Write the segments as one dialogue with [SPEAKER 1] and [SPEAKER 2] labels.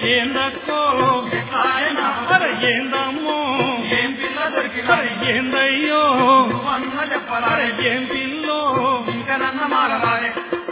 [SPEAKER 1] ఏందక్కో
[SPEAKER 2] ఎట్లాయనా
[SPEAKER 1] అరే ఏందమ్మో
[SPEAKER 2] ఏం పిల్ల దొరికినా
[SPEAKER 1] అరే ఏందయ్యో
[SPEAKER 2] నువ్వన్న
[SPEAKER 1] అరే
[SPEAKER 2] చెప్పరాలే
[SPEAKER 1] ఏం పిల్లో
[SPEAKER 2] ఇంకా నన్న మారరాలే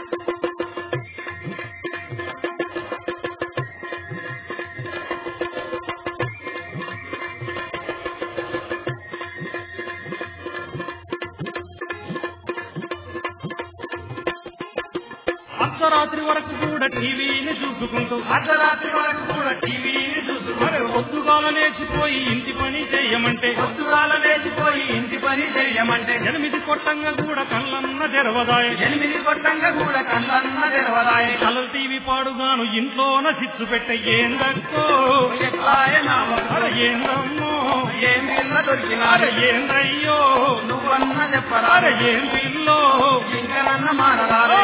[SPEAKER 1] అర్ధరాత్రి వరకు కూడా టీవీని చూసుకుంటూ
[SPEAKER 2] అర్ధరాత్రి వరకు కూడా టీవీని చూసుకుంటూ
[SPEAKER 1] అరే పొద్దుగాల లేచిపోయి ఇంటి పని చేయమంటే
[SPEAKER 2] పొద్దుగాల లేచిపోయి ఇంటి పని చెయ్యమంటే
[SPEAKER 1] ఎనిమిది కొట్టంగా కూడా కళ్ళన్న తెరవదాయ
[SPEAKER 2] ఎనిమిది కొట్టంగా కూడా కళ్ళన్న తెరవరాయే
[SPEAKER 1] కలర్ టీవీ పాడుగాను ఇంట్లోన చిచ్చు పెట్టే ఏందక్కో
[SPEAKER 2] ఎట్లాయనా
[SPEAKER 1] అరే ఏందమ్మో
[SPEAKER 2] ఏం పిల్ల దొరికినా
[SPEAKER 1] అరే ఏందయ్యో
[SPEAKER 2] నువ్వన్న
[SPEAKER 1] అరే
[SPEAKER 2] చెప్పరాలే
[SPEAKER 1] ఏం పిల్లో
[SPEAKER 2] ఇంకా నన్న మారరాలే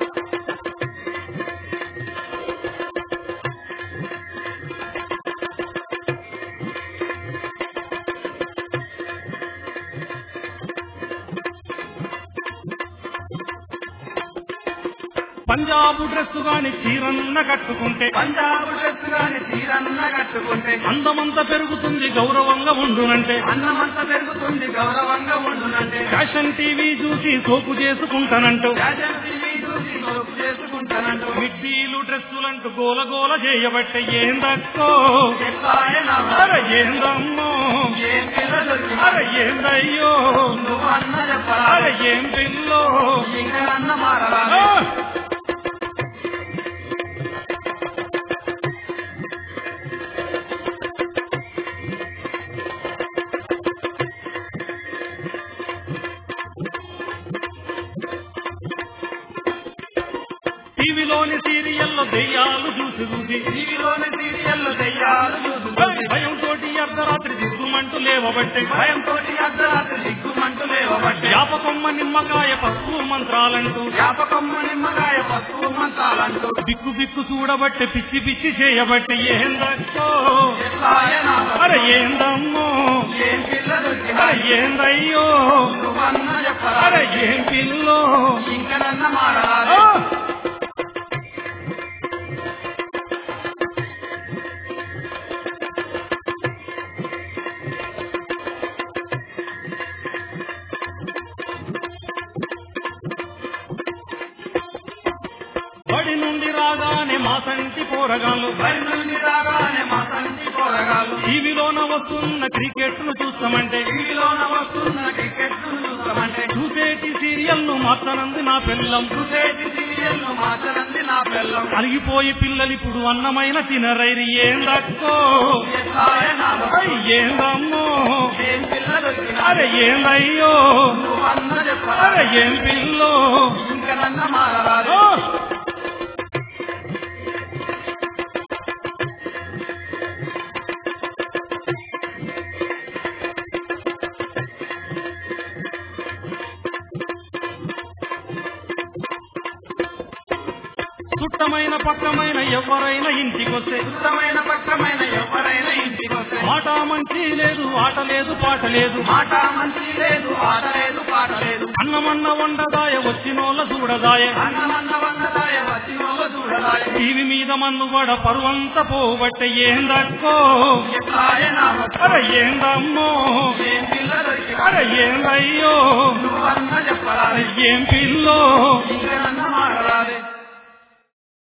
[SPEAKER 1] పంజాబు డ్రెస్ గాని చీరన్న కట్టుకుంటే
[SPEAKER 2] పంజాబ్ డ్రెస్ గాని తీరన్న కట్టుకుంటే
[SPEAKER 1] అందమంతా పెరుగుతుంది గౌరవంగా ఉండునంటే
[SPEAKER 2] అన్నమంత పెరుగుతుంది గౌరవంగా ఉండునంటే
[SPEAKER 1] ఫ్యాషన్ టీవీ చూసి సోపు చేసుకుంటానంటూ
[SPEAKER 2] ఫ్యాషన్ టీవీ చూసి సోపు చేసుకుంటానంటూ
[SPEAKER 1] మిడ్డీలు డ్రెస్సులంటూ గోల గోల చేయబట్టే ఏందక్కో
[SPEAKER 2] ఎట్లాయనా
[SPEAKER 1] అరే ఏందమ్మో
[SPEAKER 2] ఏం పిల్ల దొరికినా
[SPEAKER 1] అరే ఏందయ్యో
[SPEAKER 2] నువ్వన్న
[SPEAKER 1] అరే
[SPEAKER 2] చెప్పరాలే
[SPEAKER 1] ఏం పిల్లో
[SPEAKER 2] ఇంకా నన్న మారరాలే
[SPEAKER 1] ఆ! టీవీలోని సీరియల్లో దెయ్యాలు చూసి చూసి
[SPEAKER 2] టీవీలోని సీరియల్లు దెయ్యాలు చూసుకుంటే
[SPEAKER 1] భయంతో అర్ధరాత్రి దిగ్గుమంటూ లేవబట్టే
[SPEAKER 2] భయంతో అర్ధరాత్రి దిగ్గుమంటూ లేవబట్టే
[SPEAKER 1] వ్యాపకమ్మ నిమ్మకాయ పసుపు మంత్రాలంటూ
[SPEAKER 2] జ్ఞాపకమ్మ నిమ్మకాయ పసుపు మంత్రాలంటూ
[SPEAKER 1] బిక్కు బిక్కు చూడబట్టే పిచ్చి పిచ్చి చేయబట్టే ఏందక్కో
[SPEAKER 2] ఎట్లాయనా
[SPEAKER 1] అరే ఏందమ్మో
[SPEAKER 2] ఏం పిల్ల దొరికినా
[SPEAKER 1] అరే ఏందయ్యో
[SPEAKER 2] నువ్వన్న
[SPEAKER 1] అరే
[SPEAKER 2] చెప్పరాలే
[SPEAKER 1] ఏం పిల్లో
[SPEAKER 2] ఇంకా నన్న మారరాలే
[SPEAKER 1] ఆ! బడి నుండి రాగానే మా సంటి పోరగాళ్ళు
[SPEAKER 2] బరి నుండి రాగానే మా తండ్రి పోరగాలు
[SPEAKER 1] టీవీలోన వస్తున్న క్రికెట్ ను చూస్తామంటే
[SPEAKER 2] టీవీలోన వస్తున్న టికెట్ చూస్తామంటే
[SPEAKER 1] చూసేటి సీరియల్ ను మార్చనంది నా పిల్లం
[SPEAKER 2] చూసేటి సీరియల్ మార్చనంది నా పిల్లం
[SPEAKER 1] అలిగిపోయి పిల్లలు ఇప్పుడు అన్నమైన తినరైరి ఏందక్కో
[SPEAKER 2] ఎట్లాయనా
[SPEAKER 1] అయ్ ఏందమ్మో
[SPEAKER 2] ఏం పిల్ల దొరికినా
[SPEAKER 1] అరే ఏందయ్యో
[SPEAKER 2] నువ్వన్న
[SPEAKER 1] అరే
[SPEAKER 2] చెప్పరాలే
[SPEAKER 1] ఏం పిల్లో
[SPEAKER 2] ఇంకా నన్న మారరాలే
[SPEAKER 1] ఆ! చుట్టమైన పక్కమైన ఎవరైనా ఇంటికొస్తే
[SPEAKER 2] శుద్ధమైన పక్షమైన ఎవరైనా ఇంటికి వస్తే
[SPEAKER 1] మాట మంచి లేదు ఆట లేదు పాట లేదు
[SPEAKER 2] మాట మంచి లేదు ఆట లేదు పాట లేదు
[SPEAKER 1] అన్నమన్న వండదాయ వచ్చినోళ్ళ చూడదాయ
[SPEAKER 2] అన్నమన్న వందదాయ వచ్చినోళ్ళు చూడదాయ
[SPEAKER 1] టీవీ మీద మన్నుబడ పరువంత పోబట్టే ఏందక్కో
[SPEAKER 2] ఎట్లాయనా
[SPEAKER 1] అరే ఏందమ్మో
[SPEAKER 2] ఏం పిల్ల దొరికినా
[SPEAKER 1] అరే ఏందయ్యో
[SPEAKER 2] నువ్వన్న చెప్పరాలే
[SPEAKER 1] అరే ఏం పిల్ల